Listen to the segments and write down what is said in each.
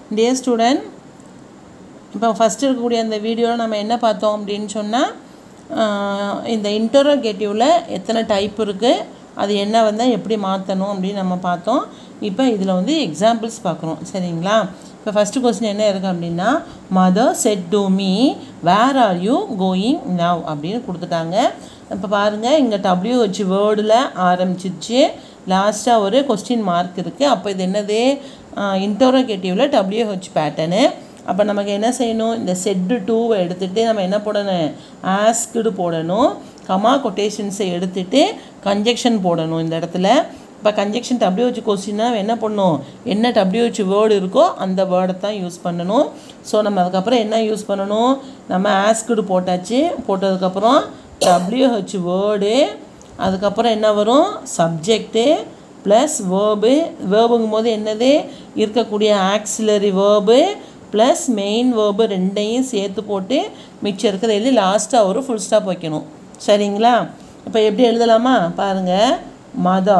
dear student இப்போ first இருக்கக்கூடிய அந்த வீடியோவில் நம்ம என்ன பார்த்தோம் அப்படின்னு சொன்னால் இந்த இன்டரோகேட்டிவில் எத்தனை டைப் இருக்குது அது என்ன வந்தால் எப்படி மாற்றணும் அப்படின்னு நம்ம பார்த்தோம் இப்போ இதில் வந்து எக்ஸாம்பிள்ஸ் பார்க்குறோம் சரிங்களா இப்போ ஃபஸ்ட்டு கொஸ்டின் என்ன இருக்குது அப்படின்னா mother said to me where are you going now அப்படின்னு கொடுத்துட்டாங்க இப்போ பாருங்கள் இங்கே டபிள்யூஹெச் வேர்டில் ஆரம்பிச்சிருச்சு லாஸ்ட்டாக ஒரு கொஸ்டின் மார்க் இருக்குது அப்போ இது என்னது இன்டரோகேட்டிவில் டபிள்யூஹெச் பேட்டர்னு அப்போ நமக்கு என்ன செய்யணும் இந்த செட்டு டூவை எடுத்துகிட்டு நம்ம என்ன போடணும் ஆஸ்க்டு போடணும் கமா கொட்டேஷன்ஸை எடுத்துகிட்டு கன்ஜெக்ஷன் போடணும் இந்த இடத்துல இப்போ கன்ஜெக்ஷன் டபிள்யூஹெச் கொஸ்டின்னா என்ன பண்ணணும் என்ன டபிள்யூஹெச் வேர்டு இருக்கோ அந்த வேர்டை தான் யூஸ் பண்ணணும் ஸோ நம்ம அதுக்கப்புறம் என்ன யூஸ் பண்ணணும் நம்ம ஆஸ்க்டு போட்டாச்சு போட்டதுக்கப்புறம் டபிள்யூஹெச் வேர்டு அதுக்கப்புறம் என்ன வரும் சப்ஜெக்டு ப்ளஸ் வேர்பு வேர்புங்கும் போது என்னது இருக்கக்கூடிய auxiliary verb plus main verb ரெண்டையும் சேர்த்து போட்டு மிச்சம் இருக்கிறத எழுதி லாஸ்ட்டாக ஒரு ஃபுல் ஸ்டாப் வைக்கணும் சரிங்களா இப்போ எப்படி எழுதலாமா பாருங்கள் மதா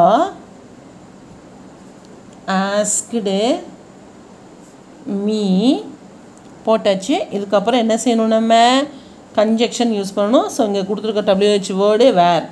ஆஸ்க்டு மீ போட்டாச்சு இதுக்கப்புறம் என்ன செய்யணும் நம்ம கன்ஜெக்ஷன் யூஸ் பண்ணணும் ஸோ இங்கே கொடுத்துருக்க டபிள்யூஹெச் வேர்டு வேர்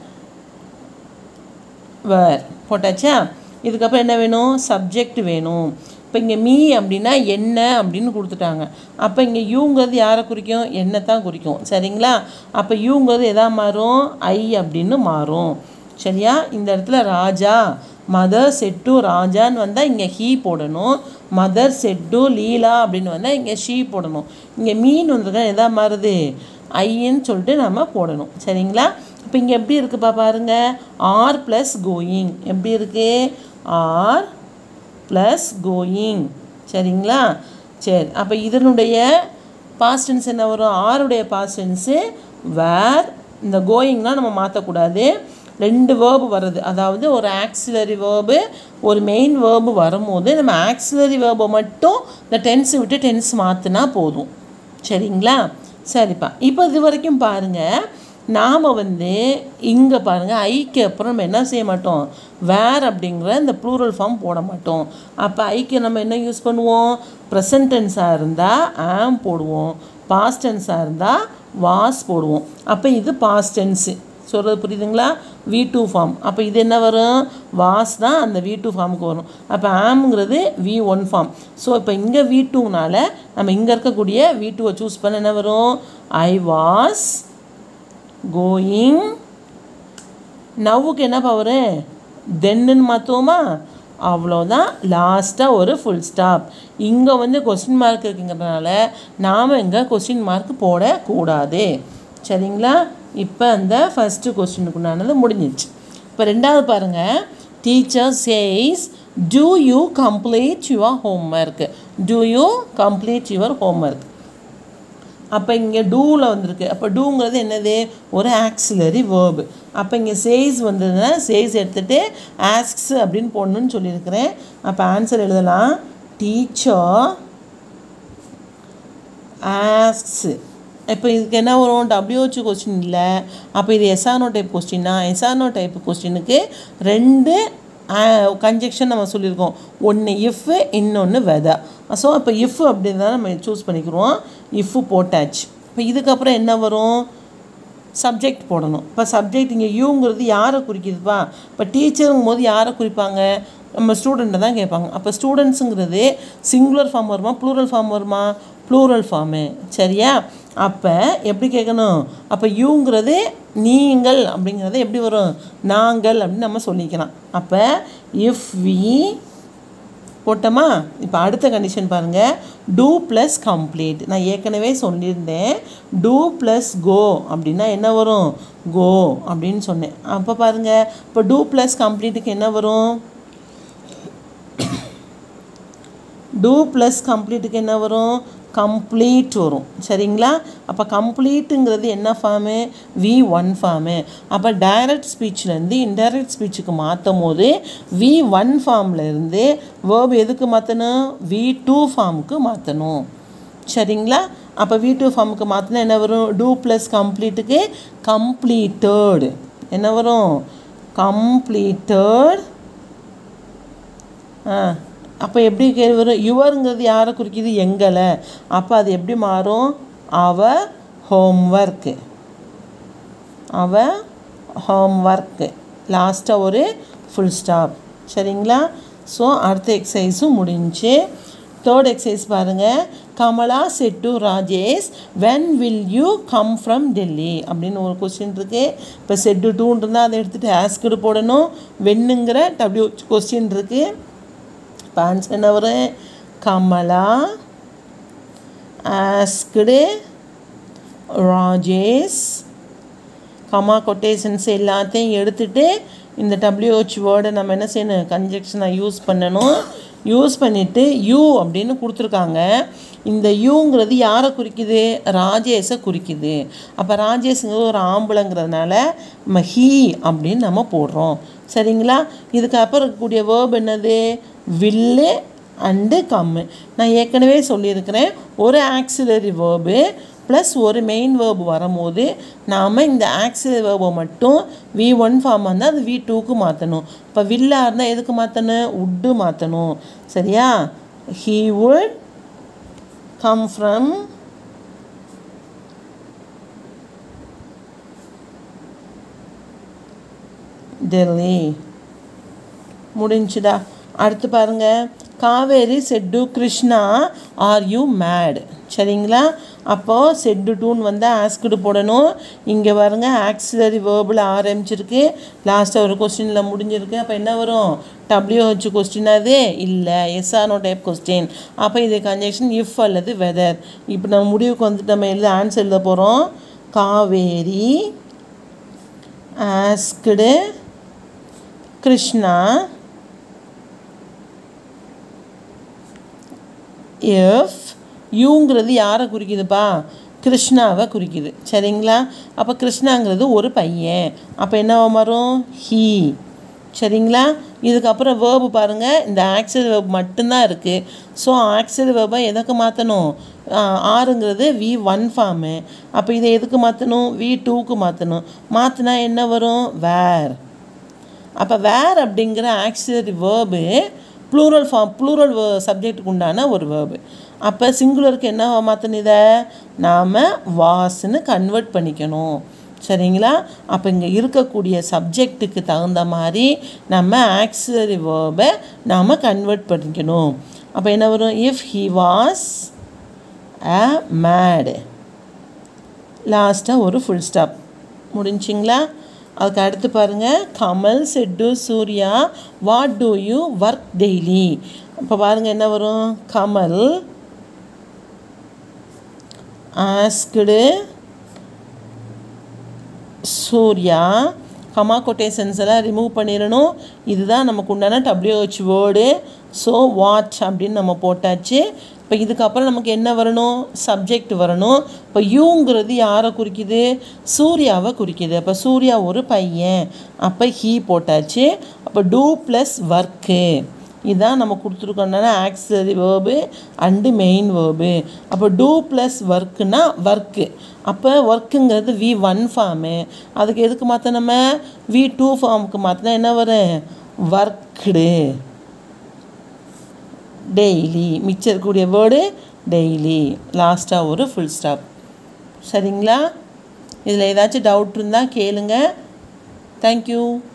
வேர் போட்டாச்சா இதுக்கப்புறம் என்ன வேணும் சப்ஜெக்ட் வேணும் இப்போ இங்கே மீ அப்படின்னா என்ன அப்படின்னு கொடுத்துட்டாங்க அப்போ இங்கே யூங்கிறது யாரை குறிக்கும் என்ன தான் குறிக்கும் சரிங்களா அப்போ யூங்கிறது எதா மாறும் ஐ அப்படின்னு மாறும் சரியா இந்த இடத்துல ராஜா மதர் செட்டு ராஜான்னு வந்தால் இங்கே ஹீ போடணும் மதர் செட்டு லீலா அப்படின்னு வந்தால் இங்கே ஷீ போடணும் இங்கே மீன் வந்துருக்கா எதா மாறுது ஐன்னு சொல்லிட்டு நம்ம போடணும் சரிங்களா இப்போ இங்கே எப்படி இருக்குப்பா பாருங்கள் ஆர் ப்ளஸ் கோயிங் எப்படி இருக்கு ஆர் ப்ளஸ் கோயிங் சரிங்களா சரி அப்போ இதனுடைய பாஸ்டன்ஸ் என்ன வரும் ஆருடைய பாஸ்டன்ஸு வேர் இந்த கோயிங்லாம் நம்ம மாற்றக்கூடாது ரெண்டு வேர்பு வருது அதாவது ஒரு ஆக்சிலரி வேர்பு ஒரு மெயின் வேர்பு வரும்போது நம்ம ஆக்சிலரி வேர்பை மட்டும் இந்த டென்ஸ் விட்டு டென்ஸ் மாற்றினா போதும் சரிங்களா சரிப்பா இப்போ இது வரைக்கும் பாருங்கள் நாம் வந்து இங்கே பாருங்கள் ஐக்கு அப்புறம் நம்ம என்ன செய்ய மாட்டோம் வேர் அப்படிங்கிற இந்த ப்ளூரல் ஃபார்ம் போட மாட்டோம் அப்போ ஐக்கு நம்ம என்ன யூஸ் பண்ணுவோம் ப்ரெசன்ட் டென்ஸாக இருந்தால் ஆம் போடுவோம் பாஸ்ட் டென்ஸாக இருந்தால் வாஸ் போடுவோம் அப்போ இது பாஸ்ட் டென்ஸு சொல்கிறது புரியுதுங்களா வி டூ ஃபார்ம் அப்போ இது என்ன வரும் வாஸ் தான் அந்த வி டூ ஃபார்முக்கு வரும் அப்போ ஆம்ங்கிறது வி ஒன் ஃபார்ம் ஸோ இப்போ இங்கே வி டூனால நம்ம இங்கே இருக்கக்கூடிய வி டூவை சூஸ் பண்ண என்ன வரும் ஐ வாஸ் கோயிங் நவ்வுக்கு என்ன பவரு தென்னுன்னு மாற்றுவோமா அவ்வளோதான் லாஸ்ட்டாக ஒரு ஃபுல் ஸ்டாப் இங்கே வந்து கொஸ்டின் மார்க் இருக்குங்கிறதுனால நாம் இங்கே கொஸ்டின் மார்க் போடக்கூடாது சரிங்களா இப்போ அந்த ஃபஸ்ட்டு கொஸ்டினுக்குண்டானது முடிஞ்சிச்சு இப்போ ரெண்டாவது பாருங்கள் teacher says do you complete your homework do you complete your homework அப்போ இங்கே டூவில் வந்திருக்கு அப்போ டூங்கிறது என்னது ஒரு ஆக்சிலரி வேர்பு அப்போ இங்கே சேஸ் வந்ததுன்னா சேஸ் எடுத்துகிட்டு ஆஸ்க்ஸ் அப்படின்னு போடணுன்னு சொல்லியிருக்கிறேன் அப்போ ஆன்சர் எழுதலாம் டீச்சர் ஆஸ்க்ஸ் இப்போ இதுக்கு என்ன வரும் டபிள்யூஹெச் கொஸ்டின் இல்லை அப்போ இது எஸ்ஆர்னோ டைப் கொஸ்டின்னா எஸ்ஆர்னோ டைப் கொஸ்டினுக்கு ரெண்டு கன்ஜெக்ஷன் நம்ம சொல்லியிருக்கோம் ஒன்று இஃப்பு இன்னொன்று வெதா ஸோ இப்போ இஃப் அப்படின்னு தான் நம்ம சூஸ் பண்ணிக்கிறோம் இஃப்பு போட்டாச்சு இப்போ இதுக்கப்புறம் என்ன வரும் சப்ஜெக்ட் போடணும் இப்போ சப்ஜெக்ட் இங்கே யூங்கிறது யாரை குறிக்குதுப்பா இப்போ டீச்சருங்கும் போது யாரை குறிப்பாங்க நம்ம ஸ்டூடெண்ட்டை தான் கேட்பாங்க அப்போ ஸ்டூடெண்ட்ஸுங்கிறது சிங்குலர் ஃபார்ம் வருமா ப்ளூரல் ஃபார்ம் வருமா ப்ளூரல் ஃபார்மு சரியா அப்போ எப்படி கேட்கணும் அப்போ யூங்கிறது நீங்கள் அப்படிங்கிறது எப்படி வரும் நாங்கள் அப்படின்னு நம்ம சொல்லிக்கலாம் அப்போ இஃப் வி போட்டோமா இப்போ அடுத்த கண்டிஷன் பாருங்கள் டூ ப்ளஸ் கம்ப்ளீட் நான் ஏற்கனவே சொல்லியிருந்தேன் டூ ப்ளஸ் கோ அப்படின்னா என்ன வரும் கோ அப்படின்னு சொன்னேன் அப்போ பாருங்கள் இப்போ டூ ப்ளஸ் கம்ப்ளீட்டுக்கு என்ன வரும் டூ ப்ளஸ் கம்ப்ளீட்டுக்கு என்ன வரும் கம்ப்ளீட் வரும் சரிங்களா அப்போ கம்ப்ளீட்டுங்கிறது என்ன ஃபார்மு வி ஒன் ஃபார்மு அப்போ டைரக்ட் ஸ்பீச்லேருந்து இன்டைரக்ட் ஸ்பீச்சுக்கு மாற்றும் போது வி ஒன் ஃபார்ம்லேருந்து வேர்ப் எதுக்கு மாற்றணும் வி டூ ஃபார்முக்கு மாற்றணும் சரிங்களா அப்போ வி டூ ஃபார்முக்கு மாற்றினா என்ன வரும் டூ ப்ளஸ் கம்ப்ளீட்டுக்கு கம்ப்ளீட்டட் என்ன வரும் கம்ப்ளீட்டட் ஆ அப்போ எப்படி கேள்வி வரும் யுவருங்கிறது யாரை குறிக்குது எங்களை அப்போ அது எப்படி மாறும் அவ ஹோம்ஒர்க்கு அவ ஹோம்ஒர்க்கு லாஸ்ட்டாக ஒரு ஃபுல் ஸ்டாப் சரிங்களா ஸோ அடுத்த எக்ஸசைஸும் முடிஞ்சு தேர்ட் எக்ஸசைஸ் பாருங்கள் Kamala said to Rajesh when will you come from Delhi அப்படின்னு ஒரு கொஸ்டின் இருக்குது இப்போ செட்டு டூன்னு இருந்தால் அதை எடுத்துகிட்டு ஆஸ்குடு போடணும் வென்னுங்கிற டபிள்யூ கொஸ்டின் இருக்குது இப்போ ஆன்சர் என்ன வரும் Kamala asked Rajesh comma quotations எல்லாத்தையும் எடுத்துட்டு இந்த டபிள்யூஹெச் வேர்டை நம்ம என்ன செய்யணும் கன்ஜெக்ஷனை யூஸ் பண்ணணும் யூஸ் பண்ணிவிட்டு யூ அப்படின்னு கொடுத்துருக்காங்க இந்த யூங்கிறது யாரை குறிக்குது ராஜேஷை குறிக்குது அப்போ ராஜேஷுங்கிறது ஒரு ஆம்பளைங்கிறதுனால நம்ம ஹீ அப்படின்னு நம்ம போடுறோம் சரிங்களா இதுக்கு அப்புறம் இருக்கக்கூடிய வேர்ப் என்னது வில்லு அண்டு கம்மு நான் ஏற்கனவே சொல்லியிருக்கிறேன் ஒரு ஆக்சிலரி வேர்பு ப்ளஸ் ஒரு மெயின் வேர்பு வரும்போது நாம் இந்த ஆக்சிலரி வேர்பை மட்டும் வி ஒன் ஃபார்ம் வந்தால் அது வி டூக்கு மாற்றணும் இப்போ வில்லாக இருந்தால் எதுக்கு மாற்றணும் உட்டு மாற்றணும் சரியா he would come from Delhi முடிஞ்சுதா அடுத்து பாருங்க Kaveri said Krishna are you mad சரிங்களா அப்போது செட்டு டூன்னு வந்தால் ஆஸ்குடு போடணும் இங்கே பாருங்க ஆக்சிலரி வேர்பில் ஆரம்பிச்சிருக்கு லாஸ்ட்டாக ஒரு கொஸ்டினில் முடிஞ்சிருக்கு அப்போ என்ன வரும் டபிள்யூஹெச் கொஸ்டின் அது இல்லை எஸ்ஆர்னோ டைப் கொஸ்டின் அப்போ இது கன்ஜெக்ஷன் இஃப் அல்லது வெதர் இப்போ நம்ம முடிவுக்கு வந்துட்டு நம்ம எழுத ஆன்சர் எழுத போகிறோம் காவேரி ஆஸ்குடு கிருஷ்ணா எஃப் யூங்கிறது யாரை குறிக்குதுப்பா கிருஷ்ணாவை குறிக்குது சரிங்களா அப்போ கிருஷ்ணாங்கிறது ஒரு பையன் அப்போ என்ன வரும் ஹீ சரிங்களா இதுக்கப்புறம் வேர்பு பாருங்கள் இந்த ஆக்சல் வேர்ப் மட்டும்தான் இருக்குது ஸோ ஆக்சல் வேர்பை எதுக்கு மாற்றணும் ஆறுங்கிறது வி ஒன் ஃபார்மு அப்போ இதை எதுக்கு மாற்றணும் வி டூக்கு மாற்றணும் மாற்றினா என்ன வரும் வேர் அப்போ வேர் அப்படிங்கிற auxiliary verb plural form plural சப்ஜெக்ட்டுக்கு உண்டான ஒரு வேர்பு அப்போ சிங்குலருக்கு என்ன மாற்றணும் இதை நாம் வாஸ்ன்னு கன்வெர்ட் பண்ணிக்கணும் சரிங்களா அப்போ இங்கே இருக்கக்கூடிய சப்ஜெக்ட்டுக்கு தகுந்த மாதிரி நம்ம ஆக்சிலரி வேர்பை நாம் கன்வெர்ட் பண்ணிக்கணும் அப்போ என்ன வரும் if he was a mad லாஸ்ட்டாக ஒரு ஃபுல் ஸ்டாப் முடிஞ்சிங்களா அதுக்கு அடுத்து பாருங்கள் Kamal said Surya what do you work daily இப்போ பாருங்கள் என்ன வரும் Kamal asked Surya comma quotations எல்லாம் ரிமூவ் பண்ணிடணும் இதுதான் நமக்கு உண்டான டபிள்யூஹெச் வேர்டு ஸோ வாட்ச் அப்படின்னு நம்ம போட்டாச்சு இப்போ இதுக்கப்புறம் நமக்கு என்ன வரணும் சப்ஜெக்ட் வரணும் இப்போ யூங்கிறது யாரை குறிக்குது சூர்யாவை குறிக்குது அப்போ சூர்யா ஒரு பையன் அப்போ ஹீ போட்டாச்சு அப்போ டூ ப்ளஸ் ஒர்க்கு இதுதான் நம்ம கொடுத்துருக்கோம்னா auxiliary verb and main verb அப்போ டூ ப்ளஸ் ஒர்க்குனா ஒர்க்கு அப்போ ஒர்க்குங்கிறது வி ஒன் ஃபார்மு அதுக்கு எதுக்கு மாற்ற நம்ம வி டூ ஃபார்முக்கு மாற்றினா என்ன வரும் ஒர்க்டு டெய்லி மிச்சம் இருக்கக்கூடிய வேர்டு டெய்லி லாஸ்ட்டாக ஒரு ஃபுல் ஸ்டாப் சரிங்களா இதில் ஏதாச்சும் டவுட் இருந்தால் கேளுங்க தேங்க்யூ